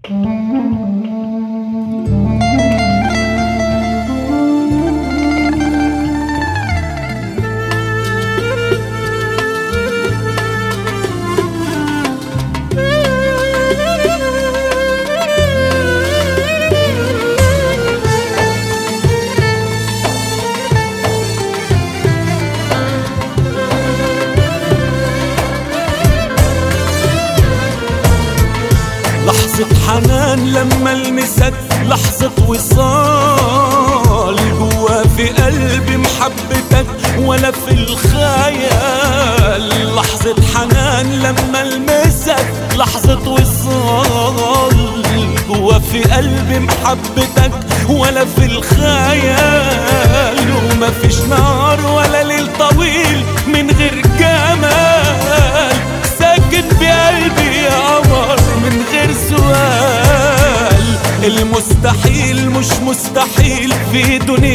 لحظة حنان لما المسك لحظة وصال جوا في قلبي محبتك ولا في الخيال لحظة حنان لما المسك لحظة وصال جوا في قلبي محبتك ولا في الخيال وما فيش نهار ولا ليل طويل من غير جمال ساكن بقلبي يا قمر من غير سؤال المستحيل مش مستحيل في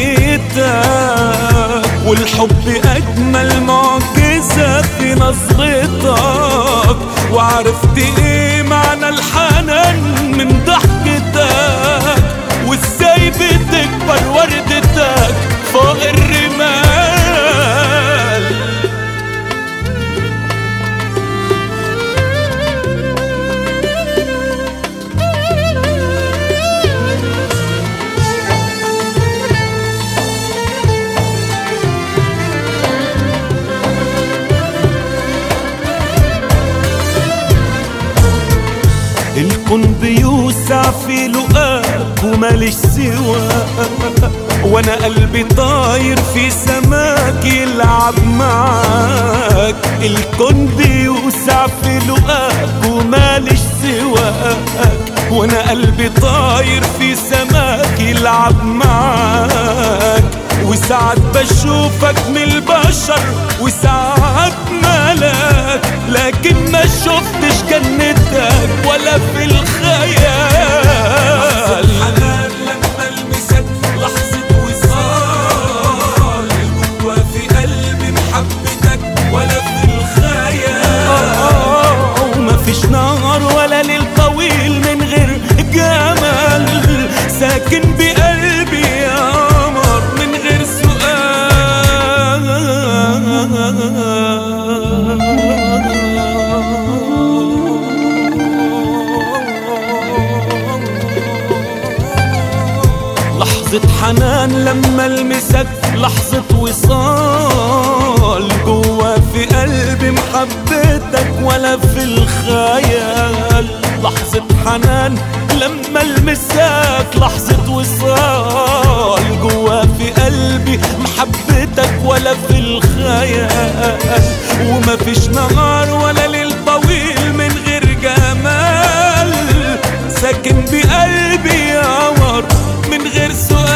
دنيتك والحب أجمل معجزة في نظرتك وعرفت ايه معنى الحنان من ضحكتك وازاي بتكبر وردتك فوق الرمال الكون بيوسع في لقاك وماليش سواك وانا قلبي طاير في سماك يلعب معاك الكون بيوسع في لقاك وماليش سواك وانا قلبي طاير في سماك يلعب معاك وساعات بشوفك من البشر وساعات ملاك لكن ما شفتش جنتك ولا في الخيال حنان لما المسك لحظة وصال جوا في قلبي محبتك ولا في الخيال وما فيش نهار ولا ليل طويل من غير جمال ساكن بقلبي يا قمر من غير سؤال لحظة حنان لما المسك لحظة وصال جوا في قلبي محبتك ولا في الخيال لحظة حنان لما المسك لحظة وصال جوا في قلبي محبتك ولا في الخيال وما فيش نهار ولا ليل طويل من غير جمال ساكن بقلبي يا قمر من غير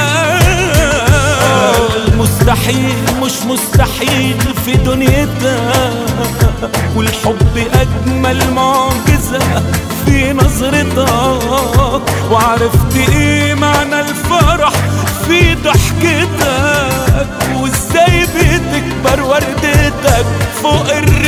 سؤال مستحيل مش مستحيل في دنيتك والحب أجمل معجزة في نظرتك وعرفت ايه معنى الفرح في ضحكتك وازاي بتكبر وردتك فوق الرمال